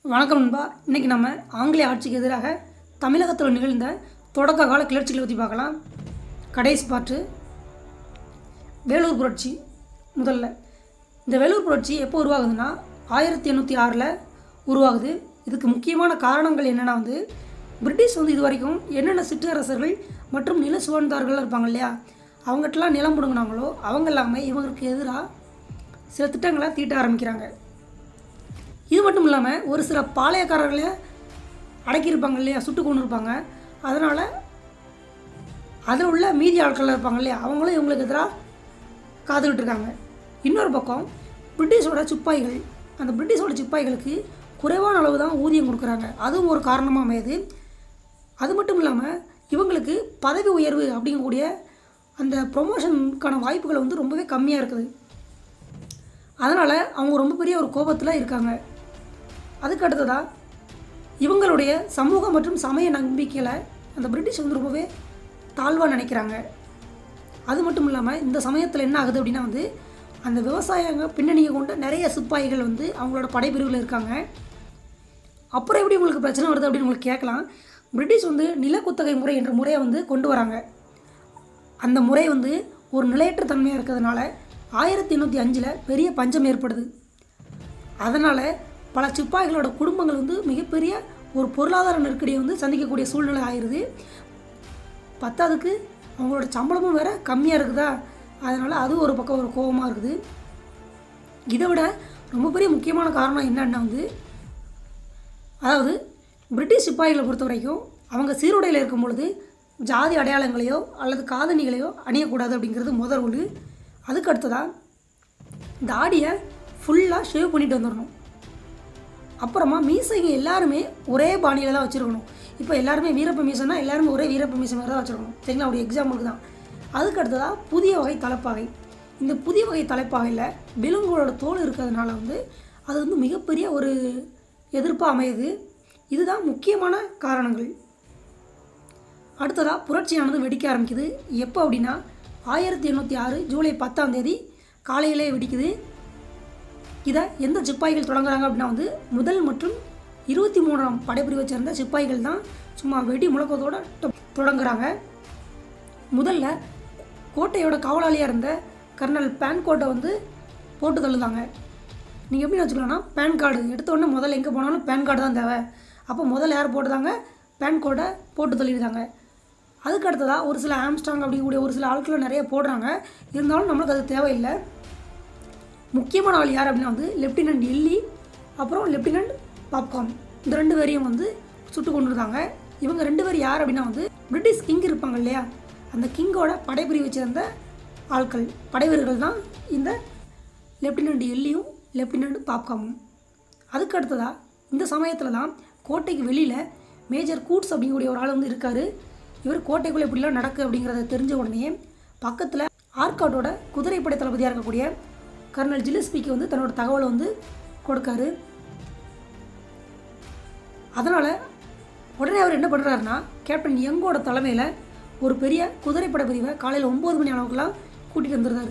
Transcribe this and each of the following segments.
வணக்கம் நண்பா இன்றைக்கி நம்ம ஆங்கிலேய ஆட்சிக்கு எதிராக தமிழகத்தில் நிகழ்ந்த தொடக்க கால கிளர்ச்சிகளை பற்றி பார்க்கலாம் கடைசி பாட்டு வேலூர் புரட்சி முதல்ல இந்த வேலூர் புரட்சி எப்போ உருவாகுதுன்னா ஆயிரத்தி எண்ணூற்றி ஆறில் உருவாகுது இதுக்கு முக்கியமான காரணங்கள் என்னென்னா வந்து பிரிட்டிஷ் வந்து இது வரைக்கும் என்னென்ன சிற்றரசர்கள் மற்றும் நில சுவந்தார்கள் இருப்பாங்க இல்லையா அவங்ககிட்டலாம் நிலம் பிடுங்கினாங்களோ அவங்க எல்லாமே இவங்களுக்கு எதிராக சில திட்டங்களை தீட்ட ஆரம்பிக்கிறாங்க இது மட்டும் இல்லாமல் ஒரு சில பாளையக்காரர்களை அடக்கியிருப்பாங்க இல்லையா சுட்டு கொண்டு இருப்பாங்க அதனால் அதில் உள்ள மீதி ஆட்கள் இருப்பாங்க இல்லையா அவங்களும் இவங்களுக்கு எதிராக காத்துக்கிட்டு இருக்காங்க இன்னொரு பக்கம் பிரிட்டிஷோட சிப்பாய்கள் அந்த பிரிட்டிஷோட சிப்பாய்களுக்கு குறைவான அளவு தான் ஊதியம் கொடுக்குறாங்க அதுவும் ஒரு காரணமாக அமையுது அது மட்டும் இல்லாமல் இவங்களுக்கு பதவி உயர்வு அப்படிங்கக்கூடிய அந்த ப்ரொமோஷனுக்கான வாய்ப்புகள் வந்து ரொம்பவே கம்மியாக இருக்குது அதனால் அவங்க ரொம்ப பெரிய ஒரு கோபத்தில் இருக்காங்க அதுக்கு அடுத்ததாக இவங்களுடைய சமூக மற்றும் சமய நம்பிக்கையில் அந்த பிரிட்டிஷ் வந்து ரொம்பவே தாழ்வாக நினைக்கிறாங்க அது மட்டும் இல்லாமல் இந்த சமயத்தில் என்ன ஆகுது அப்படின்னா வந்து அந்த விவசாயங்க பின்னணியை கொண்ட நிறைய சிப்பாய்கள் வந்து அவங்களோட படைப்பிரிவில் இருக்காங்க அப்புறம் எப்படி உங்களுக்கு பிரச்சனை வருது அப்படின்னு உங்களுக்கு கேட்கலாம் பிரிட்டிஷ் வந்து நிலக்குத்தகை முறை என்ற முறையை வந்து கொண்டு வராங்க அந்த முறை வந்து ஒரு நிலையற்ற தன்மையாக இருக்கிறதுனால ஆயிரத்தி எண்ணூற்றி அஞ்சில் பெரிய பஞ்சம் ஏற்படுது அதனால் பல சிப்பாய்களோட குடும்பங்கள் வந்து மிகப்பெரிய ஒரு பொருளாதார நெருக்கடியை வந்து சந்திக்கக்கூடிய சூழ்நிலை ஆயிடுது பத்தாவதுக்கு அவங்களோட சம்பளமும் வேறு கம்மியாக இருக்குதா அதனால் அது ஒரு பக்கம் ஒரு கோபமாக இருக்குது இதை விட ரொம்ப பெரிய முக்கியமான காரணம் என்னன்னா வந்து அதாவது பிரிட்டிஷ் சிப்பாய்களை பொறுத்த வரைக்கும் அவங்க சீருடையில் இருக்கும் பொழுது ஜாதி அடையாளங்களையோ அல்லது காதணிகளையோ அணியக்கூடாது அப்படிங்கிறது முதல் ரூலு அதுக்கு அடுத்ததாக தாடியை ஃபுல்லாக ஷேவ் பண்ணிட்டு வந்துடணும் அப்புறமா மீசைங்க எல்லாருமே ஒரே பாணியில் தான் வச்சுருக்கணும் இப்போ எல்லாருமே வீரப்ப மீசைனா எல்லாருமே ஒரே வீரப்ப மீசை மாதிரி தான் வச்சுருக்கணும் சரிங்களா ஒரு எக்ஸாம்பிளுக்கு தான் அதுக்கு அடுத்ததாக புதிய வகை தலைப்பாகை இந்த புதிய வகை தலைப்பாகையில் விலங்குகளோட தோல் இருக்கிறதுனால வந்து அது வந்து மிகப்பெரிய ஒரு எதிர்ப்பாக அமையுது இதுதான் முக்கியமான காரணங்கள் அடுத்ததாக புரட்சியானது வெடிக்க ஆரம்பிக்குது எப்போ அப்படின்னா ஆயிரத்தி எண்ணூற்றி ஆறு ஜூலை பத்தாம் தேதி காலையிலே வெடிக்குது இதை எந்த சிப்பாய்கள் தொடங்குறாங்க அப்படின்னா வந்து முதல் மற்றும் இருபத்தி மூணாம் படைப்பிரிவை சேர்ந்த சிப்பாய்கள் தான் சும்மா வெடி முழக்கத்தோட தொ- தொடங்குறாங்க முதல்ல கோட்டையோட காவலாளியாக இருந்த கர்னல் பேன்கோட்டை வந்து போட்டு தள்ளுதாங்க நீங்கள் எப்படி வச்சுக்கலாம்னா பேன் கார்டு எடுத்த உடனே முதல்ல எங்கே போனாலும் பேன் கார்டு தான் தேவை அப்போ முதல்ல யார் போட்டுதாங்க பேன் கோடை போட்டு தள்ளிடுதாங்க அதுக்கு அடுத்ததாக ஒரு சில ஆம்ஸ்டாங் அப்படிங்கக்கூடிய ஒரு சில ஆட்களை நிறைய போடுறாங்க இருந்தாலும் நம்மளுக்கு அது தேவையில்லை முக்கியமான ஆள் யார் அப்படின்னா வந்து லெப்டினன்ட் எல்லி அப்புறம் லெப்டினன்ட் பாப்கார்ன் இந்த ரெண்டு பேரையும் வந்து சுட்டு கொண்டு இருந்தாங்க இவங்க ரெண்டு பேர் யார் அப்படின்னா வந்து பிரிட்டிஷ் கிங் இருப்பாங்க இல்லையா அந்த கிங்கோட படைப்பிரிவை சேர்ந்த ஆட்கள் படைவீரர்கள் தான் இந்த லெப்டினன்ட் எல்லியும் லெப்டினன்ட் பாப்காமும் அதுக்கு அடுத்ததாக இந்த சமயத்தில் தான் கோட்டைக்கு வெளியில் மேஜர் கூட்ஸ் அப்படிங்கக்கூடிய ஒரு ஆள் வந்து இருக்கார் இவர் கோட்டைக்குள்ளே எப்படிலாம் நடக்கு அப்படிங்கிறத தெரிஞ்ச உடனே பக்கத்தில் ஆர்காட்டோட குதிரைப்படை தளபதியாக இருக்கக்கூடிய கர்னல் ஜிலிஸ்பிக்கு வந்து தன்னோட தகவலை வந்து கொடுக்காரு அதனால் உடனே அவர் என்ன பண்ணுறாருன்னா கேப்டன் யங்கோட தலைமையில் ஒரு பெரிய குதிரைப்படை பிரிவை காலையில் ஒம்பது மணி அளவுக்குலாம் கூட்டிகிட்டு வந்துருந்தாரு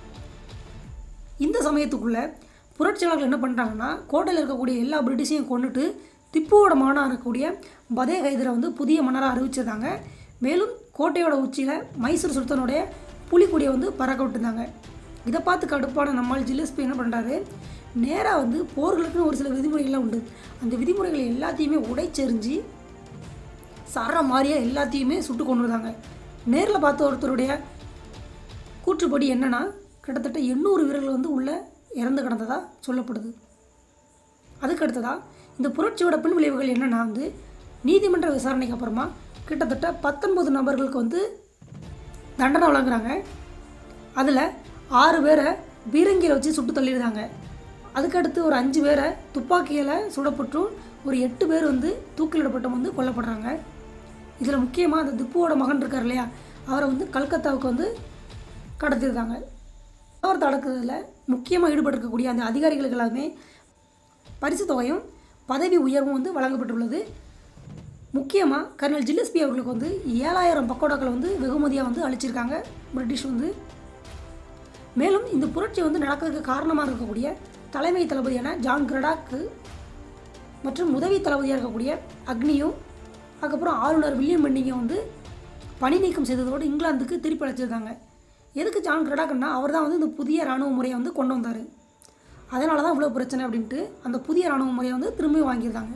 இந்த சமயத்துக்குள்ளே புரட்சியாளர்கள் என்ன பண்ணுறாங்கன்னா கோட்டையில் இருக்கக்கூடிய எல்லா பிரிட்டிஷையும் கொண்டுட்டு திப்புவோட மகனாக இருக்கக்கூடிய பதே ஹைதரை வந்து புதிய மன்னராக அறிவிச்சிருந்தாங்க மேலும் கோட்டையோட உச்சியில் மைசூர் சுல்தானுடைய புலிக்கொடியை வந்து பறக்க விட்டுருந்தாங்க இதை பார்த்து கடுப்பான நம்மால் ஜில்லஸ்பி என்ன பண்ணுறாரு நேராக வந்து போர்களுக்குன்னு ஒரு சில விதிமுறைகள்லாம் உண்டு அந்த விதிமுறைகள் எல்லாத்தையுமே உடைச்செறிஞ்சு சர மாதிரியாக எல்லாத்தையுமே சுட்டு கொண்டு வந்தாங்க நேரில் பார்த்த ஒருத்தருடைய கூற்றுப்படி என்னன்னா கிட்டத்தட்ட எண்ணூறு வீரர்கள் வந்து உள்ளே இறந்து கிடந்ததா சொல்லப்படுது அதுக்கு அடுத்ததாக இந்த புரட்சியோட பின் விளைவுகள் என்னன்னா வந்து நீதிமன்ற விசாரணைக்கு அப்புறமா கிட்டத்தட்ட பத்தொன்பது நபர்களுக்கு வந்து தண்டனை வழங்குறாங்க அதில் ஆறு பேரை பீரங்கியில் வச்சு சுட்டு தள்ளிடுறாங்க அதுக்கடுத்து ஒரு அஞ்சு பேரை துப்பாக்கியில் சுடப்பட்டும் ஒரு எட்டு பேர் வந்து தூக்கிலிடப்பட்டும் வந்து கொல்லப்படுறாங்க இதில் முக்கியமாக அந்த திப்புவோட மகன் இருக்கார் இல்லையா அவரை வந்து கல்கத்தாவுக்கு வந்து கடத்திருக்காங்க அவர் தடுக்கிறதுல முக்கியமாக ஈடுபட்டிருக்கக்கூடிய அந்த அதிகாரிகளுக்கு எல்லாமே பரிசு தொகையும் பதவி உயர்வும் வந்து வழங்கப்பட்டுள்ளது முக்கியமாக கர்னல் ஜில்லஸ்பி அவர்களுக்கு வந்து ஏழாயிரம் பக்கோடாக்கள் வந்து வெகுமதியாக வந்து அளிச்சிருக்காங்க பிரிட்டிஷ் வந்து மேலும் இந்த புரட்சி வந்து நடக்கிறதுக்கு காரணமாக இருக்கக்கூடிய தலைமை தளபதியான ஜான் கிரடாக்கு மற்றும் உதவி தளபதியாக இருக்கக்கூடிய அக்னியும் அதுக்கப்புறம் ஆளுநர் வில்லியம் பெண்டிங்கும் வந்து பணி நீக்கம் செய்ததோடு இங்கிலாந்துக்கு திருப்பி அழைச்சிருக்காங்க எதுக்கு ஜான் கிரடாக்கன்னா அவர் தான் வந்து இந்த புதிய இராணுவ முறையை வந்து கொண்டு வந்தார் அதனால தான் இவ்வளோ பிரச்சனை அப்படின்ட்டு அந்த புதிய இராணுவ முறையை வந்து திரும்பி வாங்கியிருந்தாங்க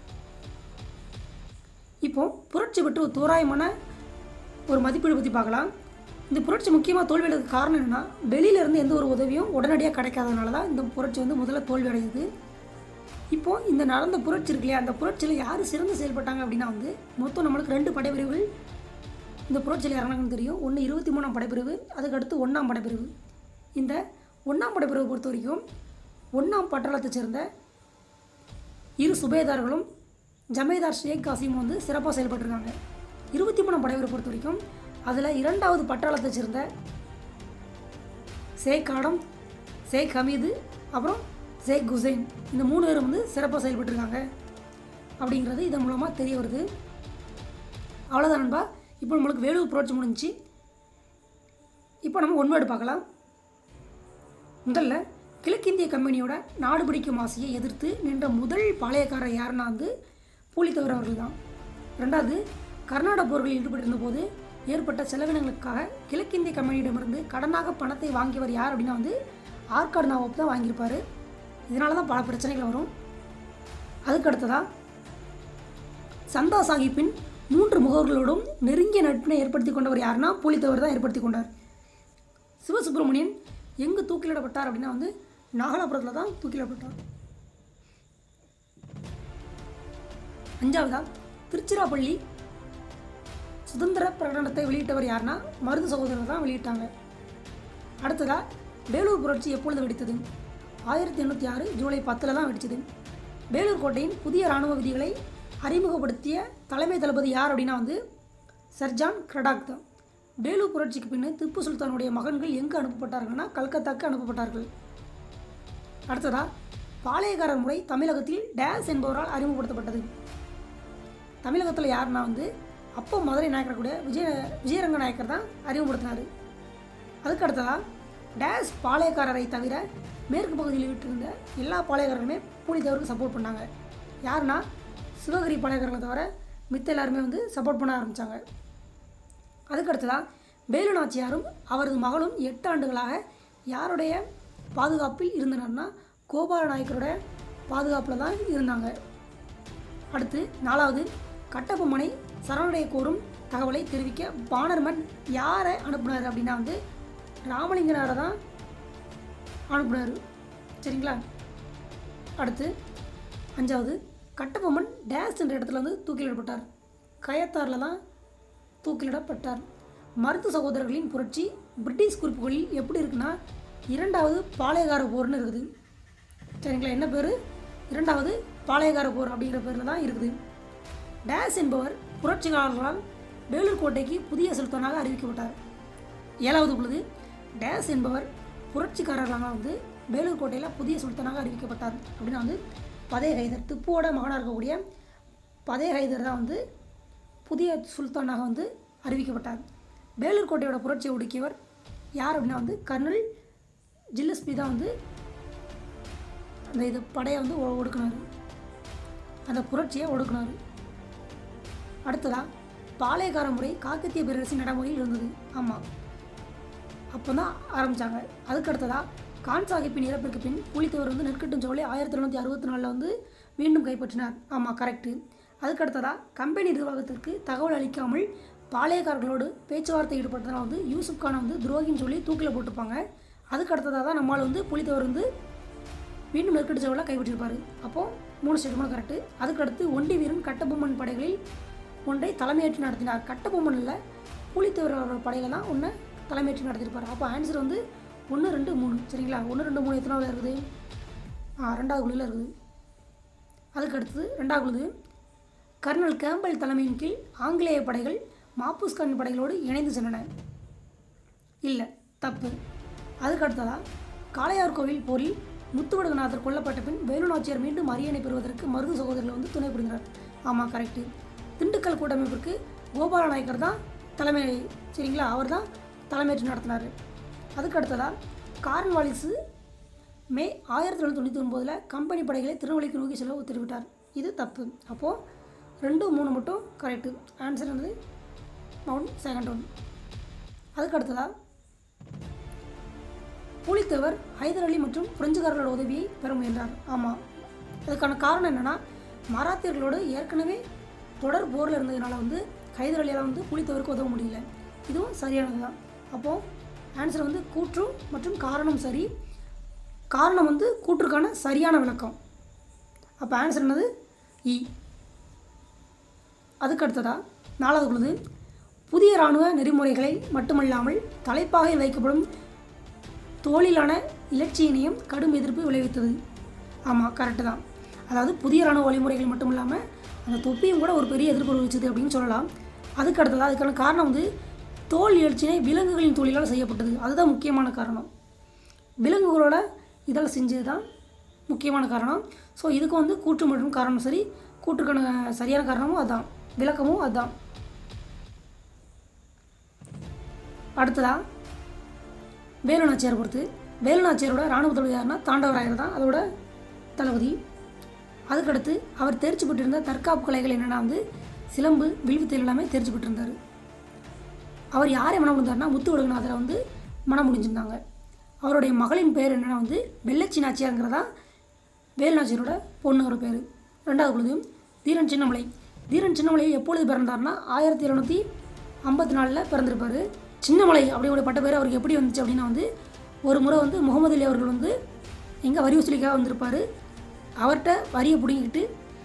இப்போ புரட்சி பற்றி ஒரு தோராயமான ஒரு மதிப்பீடு பற்றி பார்க்கலாம் இந்த புரட்சி முக்கியமாக தோல்வியடைறதுக்கு காரணம் என்னென்னா வெளியிலேருந்து எந்த ஒரு உதவியும் உடனடியாக கிடைக்காதனால தான் இந்த புரட்சி வந்து முதல்ல தோல்வி அடையுது இப்போது இந்த நடந்த புரட்சி இருக்கு இல்லையா அந்த புரட்சியில் யார் சிறந்து செயல்பட்டாங்க அப்படின்னா வந்து மொத்தம் நம்மளுக்கு ரெண்டு படைப்பிரிவுகள் இந்த புரட்சியில் இறங்கினாங்கன்னு தெரியும் ஒன்று இருபத்தி மூணாம் படைப்பிரிவு அதுக்கடுத்து ஒன்றாம் படைப்பிரிவு இந்த ஒன்றாம் படைப்பிரிவை பொறுத்த வரைக்கும் ஒன்றாம் பட்டாளத்தை சேர்ந்த இரு சுபேதார்களும் ஜமேதார் ஷேக் காசிமும் வந்து சிறப்பாக செயல்பட்டிருக்காங்க இருபத்தி மூணாம் படைப்பிரிவை பொறுத்த வரைக்கும் அதில் இரண்டாவது பட்டாளத்தை சேர்ந்த ஷேக் ஆடம் ஷேக் ஹமீது அப்புறம் ஷேக் குசைன் இந்த மூணு பேரும் வந்து சிறப்பாக செயல்பட்டிருக்காங்க அப்படிங்கிறது இதன் மூலமாக தெரிய வருது அவ்வளோதான் நண்பா இப்போ நம்மளுக்கு வேலூர் புரட்சி முடிஞ்சுச்சு இப்போ நம்ம ஒன் வேர்டு பார்க்கலாம் முதல்ல கிழக்கிந்திய கம்பெனியோட நாடு பிடிக்கும் ஆசையை எதிர்த்து நின்ற முதல் பாளையக்காரர் யாருன்னா வந்து பூலித்தேவர் அவர்கள் தான் ரெண்டாவது கர்நாடக போர்களில் ஈடுபட்டிருந்த போது ஏற்பட்ட செலவினங்களுக்காக கிழக்கிந்திய கம்பெனியிடமிருந்து கடனாக பணத்தை வாங்கியவர் யார் அப்படின்னா வந்து ஆற்காடு நவாப் தான் வாங்கியிருப்பார் இதனால தான் பல பிரச்சனைகள் வரும் அதுக்கு அடுத்ததாக சந்தா சாஹிப்பின் மூன்று முகவர்களோடும் நெருங்கிய நட்பினை ஏற்படுத்தி கொண்டவர் யாருன்னா பூலித்தேவர் தான் ஏற்படுத்தி கொண்டார் சிவசுப்பிரமணியன் எங்கு தூக்கிலிடப்பட்டார் அப்படின்னா வந்து நாகலாபுரத்தில் தான் தூக்கிலிடப்பட்டார் அஞ்சாவதா திருச்சிராப்பள்ளி சுதந்திர பிரகடனத்தை வெளியிட்டவர் யாருன்னா மருது சகோதரர் தான் வெளியிட்டாங்க அடுத்ததா வேலூர் புரட்சி எப்பொழுது வெடித்தது ஆயிரத்தி எண்ணூற்றி ஆறு ஜூலை பத்தில் தான் வெடிச்சது வேலூர் கோட்டையின் புதிய இராணுவ விதிகளை அறிமுகப்படுத்திய தலைமை தளபதி யார் அப்படின்னா வந்து சர்ஜான் கிரடாக் தான் வேலூர் புரட்சிக்கு பின்னர் திப்பு சுல்தானுடைய மகன்கள் எங்கு அனுப்பப்பட்டார்கள்னா கல்கத்தாக்கு அனுப்பப்பட்டார்கள் அடுத்ததா பாளையக்காரர் முறை தமிழகத்தில் டேஸ் என்பவரால் அறிமுகப்படுத்தப்பட்டது தமிழகத்தில் யாருன்னா வந்து அப்போ மதுரை நாயக்கர் கூட விஜய விஜயரங்க நாயக்கர் தான் அறிமுகப்படுத்தினார் அதுக்கு அடுத்ததா டேஸ் பாளையக்காரரை தவிர மேற்கு பகுதியில் விட்டிருந்த எல்லா பாளையக்காரர்களுமே பூலித்தேவருக்கு சப்போர்ட் பண்ணாங்க யாருன்னா சிவகிரி பாளையக்காரர்களை தவிர மித்த எல்லாருமே வந்து சப்போர்ட் பண்ண ஆரம்பித்தாங்க அதுக்கு அடுத்ததாக வேலு நாச்சியாரும் அவரது மகளும் எட்டு ஆண்டுகளாக யாருடைய பாதுகாப்பில் இருந்தனர்னா கோபால நாயக்கருடைய பாதுகாப்பில் தான் இருந்தாங்க அடுத்து நாலாவது கட்டபொம்மனை சரணடைய கோரும் தகவலை தெரிவிக்க பானர்மன் யாரை அனுப்புனார் அப்படின்னா வந்து ராமலிங்கனாரை தான் அனுப்புனார் சரிங்களா அடுத்து அஞ்சாவது கட்டபொம்மன் டேஸ் என்ற இடத்துல வந்து தூக்கிலிடப்பட்டார் கயத்தாரில் தான் தூக்கிலிடப்பட்டார் மருத்து சகோதரர்களின் புரட்சி பிரிட்டிஷ் குறிப்புகளில் எப்படி இருக்குன்னா இரண்டாவது பாளையக்கார போர்னு இருக்குது சரிங்களா என்ன பேர் இரண்டாவது பாளையக்கார போர் அப்படிங்கிற பேரில் தான் இருக்குது டேஸ் என்பவர் புரட்சியாளர்களால் வேலூர் கோட்டைக்கு புதிய சுல்தானாக அறிவிக்கப்பட்டார் ஏழாவது பொழுது டேஸ் என்பவர் புரட்சிக்காரர்களாக வந்து வேலூர் கோட்டையில் புதிய சுல்தானாக அறிவிக்கப்பட்டார் அப்படின்னா வந்து பதே ஹைதர் திப்புவோட மகனாக இருக்கக்கூடிய பதே ஹைதர் தான் வந்து புதிய சுல்தானாக வந்து அறிவிக்கப்பட்டார் வேலூர் கோட்டையோட புரட்சியை ஒடுக்கியவர் யார் அப்படின்னா வந்து கர்னல் ஜில்லஸ்பி தான் வந்து அந்த இது படையை வந்து ஒ- ஒடுக்குனாரு அந்த புரட்சியை ஒடுக்குனாரு அடுத்ததா பாளையக்கார முறை காக்கத்திய பேரரசின் நடைமுறையில் இருந்தது ஆமாம் அப்போ தான் ஆரம்பித்தாங்க அதுக்கு அடுத்ததா கான் சாஹிப்பின் இறப்பிற்கு பின் புலித்தேவர் வந்து நெற்கட்டும் சோலை ஆயிரத்தி தொள்ளாயிரத்தி அறுபத்தி நாலில் வந்து மீண்டும் கைப்பற்றினார் ஆமாம் கரெக்டு அதுக்கு அடுத்ததா கம்பெனி நிர்வாகத்திற்கு தகவல் அளிக்காமல் பாளையக்காரர்களோடு பேச்சுவார்த்தை ஈடுபட்டதால் வந்து யூசுப் கானை வந்து துரோகின்னு சொல்லி தூக்கில் போட்டிருப்பாங்க அதுக்கு அடுத்ததாக தான் நம்மால் வந்து புலித்தேவர் வந்து மீண்டும் நெருக்கடி சோழலை கைப்பற்றியிருப்பார் அப்போது மூணு ஸ்டேட்மெண்ட் கரெக்டு அதுக்கடுத்து ஒண்டி வீரன் கட்டபொம்மன் படைகளில் ஒன்றை தலைமையேற்று நடத்தினார் கட்டபொம்மன் இல்லை புலித்தேவரோட படையில தான் ஒன்று தலைமையேற்று நடத்தியிருப்பார் அப்போ ஆன்சர் வந்து ஒன்று ரெண்டு மூணு சரிங்களா ஒன்று ரெண்டு மூணு எத்தனாவில் இருக்குது ஆ ரெண்டாவது குழுவில் இருக்குது அதுக்கு அடுத்தது ரெண்டாவது குழு கர்னல் கேம்பல் தலைமையின் கீழ் ஆங்கிலேய படைகள் மாப்புஸ்கான் படைகளோடு இணைந்து சென்றன இல்லை தப்பு அதுக்கு அடுத்ததாக காளையார் கோவில் போரில் முத்துவடுகநாதர் கொல்லப்பட்ட பின் வேலு நாச்சியார் மீண்டும் அரியணை பெறுவதற்கு மருது சகோதரர்கள் வந்து துணை புரிந்தார் ஆமாம் கரெக்டு திண்டுக்கல் கூட்டமைப்பிற்கு கோபால நாயக்கர் தான் தலைமை சரிங்களா அவர் தான் தலைமையேற்று நடத்தினார் அதுக்கு அடுத்ததாக கார்ன்வாலிஸு மே ஆயிரத்தி தொள்ளாயிரத்தி தொண்ணூற்றி ஒன்பதில் கம்பெனி படைகளை திருநெல்வேலிக்கு நோக்கி செல்ல உத்தரவிட்டார் இது தப்பு அப்போது ரெண்டு மூணு மட்டும் கரெக்டு ஆன்சர் வந்து மவுண்ட் செகண்ட் ஒன் அதுக்கு அடுத்ததாக புலித்தேவர் ஹைதர் அலி மற்றும் பிரெஞ்சுக்காரர்களோட உதவியை பெற முயன்றார் ஆமாம் அதுக்கான காரணம் என்னென்னா மராத்தியர்களோடு ஏற்கனவே தொடர் போரில் இருந்ததுனால வந்து ஹைதர் அலியால் வந்து புலித்தேவருக்கு உதவ முடியல இதுவும் சரியானது தான் அப்போது ஆன்சர் வந்து கூற்று மற்றும் காரணம் சரி காரணம் வந்து கூற்றுக்கான சரியான விளக்கம் அப்போ ஆன்சர் என்னது இ அதுக்கு அடுத்ததாக நாலாவது பொழுது புதிய இராணுவ நெறிமுறைகளை மட்டுமல்லாமல் தலைப்பாகையில் வைக்கப்படும் தோளிலான இலட்சியினையும் கடும் எதிர்ப்பு விளைவித்தது ஆமாம் கரெக்டு தான் அதாவது புதிய இராணுவ வழிமுறைகள் மட்டும் இல்லாமல் அந்த தொப்பியும் கூட ஒரு பெரிய எதிர்ப்பு விளைவிச்சது அப்படின்னு சொல்லலாம் அதுக்கு அடுத்ததாக அதுக்கான காரணம் வந்து தோல் எழுச்சினை விலங்குகளின் தொழிலால் செய்யப்பட்டது அதுதான் முக்கியமான காரணம் விலங்குகளோட இதால் செஞ்சது தான் முக்கியமான காரணம் ஸோ இதுக்கு வந்து கூற்று மற்றும் காரணம் சரி கூற்றுக்கான சரியான காரணமும் அதுதான் விளக்கமும் அதுதான் அடுத்ததாக வேலுநாச்சியார் பொறுத்து வேலுநாச்சியாரோட இராணுவ தளபதி யாருன்னா தாண்டவராயர் தான் அதோட தளபதி அதுக்கடுத்து அவர் தேர்ச்சி பெற்றிருந்த தற்காப்பு கலைகள் என்னென்னா வந்து சிலம்பு வில்வித்தையில் எல்லாமே தேர்ச்சி பெற்றிருந்தார் அவர் யாரை மனம் முடிந்தார்னா முத்து ஒடுங்கநாதரை வந்து மனம் முடிஞ்சிருந்தாங்க அவருடைய மகளின் பேர் என்னென்னா வந்து வெள்ளச்சி நாச்சியாருங்கிறதா வேலுநாச்சியரோட பொண்ணு ஒரு பேர் ரெண்டாவது பொழுது தீரன் சின்னமலை தீரன் சின்னமலை எப்பொழுது பிறந்தார்னா ஆயிரத்தி இரநூத்தி ஐம்பத்தி நாலில் பிறந்திருப்பார் சின்னமலை அப்படியோட பட்ட பேர் அவருக்கு எப்படி வந்துச்சு அப்படின்னா வந்து ஒரு முறை வந்து முகமது அலி அவர்கள் வந்து எங்கே வரி வசூலிக்காக வந்திருப்பார் அவர்கிட்ட வரியை பிடிங்கிட்டு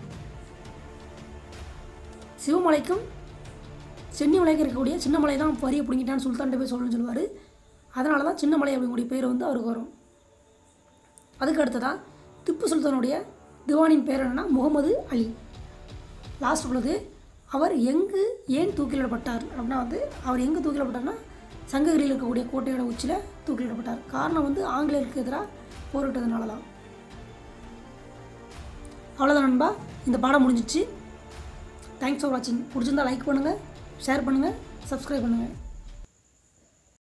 சிவமலைக்கும் சென்னிமலைக்கு இருக்கக்கூடிய சின்னமலை தான் வரியை பிடிங்கிட்டான்னு சுல்தான்கிட்ட போய் சொல்லணும்னு சொல்லுவார் அதனால தான் சின்னமலை அப்படிங்கக்கூடிய பேர் வந்து அவருக்கு வரும் அதுக்கு அடுத்ததாக திப்பு சுல்தானுடைய திவானின் பேர் என்னன்னா முகமது அலி லாஸ்ட் உள்ளது அவர் எங்கு ஏன் தூக்கிலிடப்பட்டார் அப்படின்னா வந்து அவர் எங்கே தூக்கிலிடப்பட்டார்னா சங்ககிரியில் இருக்கக்கூடிய கோட்டையோட உச்சியில் தூக்கிலிடப்பட்டார் காரணம் வந்து ஆங்கிலேயருக்கு எதிராக போரிட்டதுனால தான் அவ்வளோதான் நண்பா இந்த பாடம் முடிஞ்சிச்சு தேங்க்ஸ் ஃபார் வாட்சிங் பிடிச்சிருந்தா லைக் பண்ணுங்கள் ஷேர் பண்ணுங்கள் சப்ஸ்கிரைப் பண்ணுங்கள்